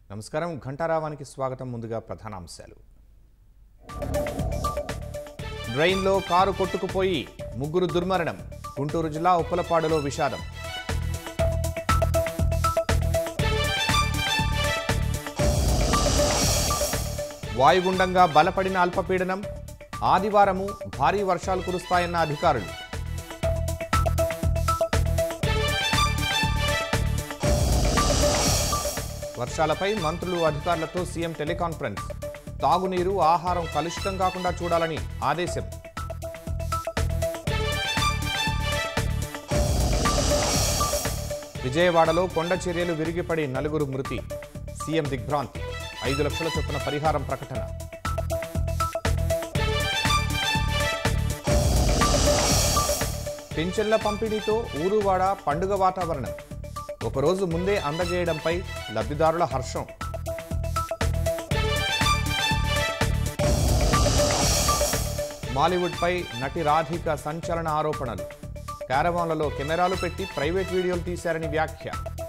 నమస్కారం ఘంటారావానికి స్వాగతం ముందుగా ప్రధానాంశాలు డ్రైన్లో కారు కొట్టుకుపోయి ముగ్గురు దుర్మరణం గుంటూరు జిల్లా ఉప్పలపాడులో విషాదం వాయుగుండంగా బలపడిన అల్పపీడనం ఆదివారము భారీ వర్షాలు కురుస్తాయన్న అధికారులు వర్షాలపై మంత్రులు అధికారులతో సీఎం టెలికాన్ఫరెన్స్ తాగునీరు ఆహారం కలుషితం కాకుండా చూడాలని ఆదేశం విజయవాడలో కొండ చర్యలు విరిగిపడి నలుగురు మృతి సీఎం దిగ్భ్రాంతి ఐదు లక్షల చొప్పున పరిహారం ప్రకటన పింఛన్ల పంపిణీతో ఊరువాడ పండుగ వాతావరణం ఒకరోజు ముందే అందజేయడంపై లబ్ధిదారుల హర్షం మాలీవుడ్పై నటి రాధిక సంచలన ఆరోపణలు క్యారవాన్లలో కెమెరాలు పెట్టి ప్రైవేట్ వీడియోలు తీశారని వ్యాఖ్య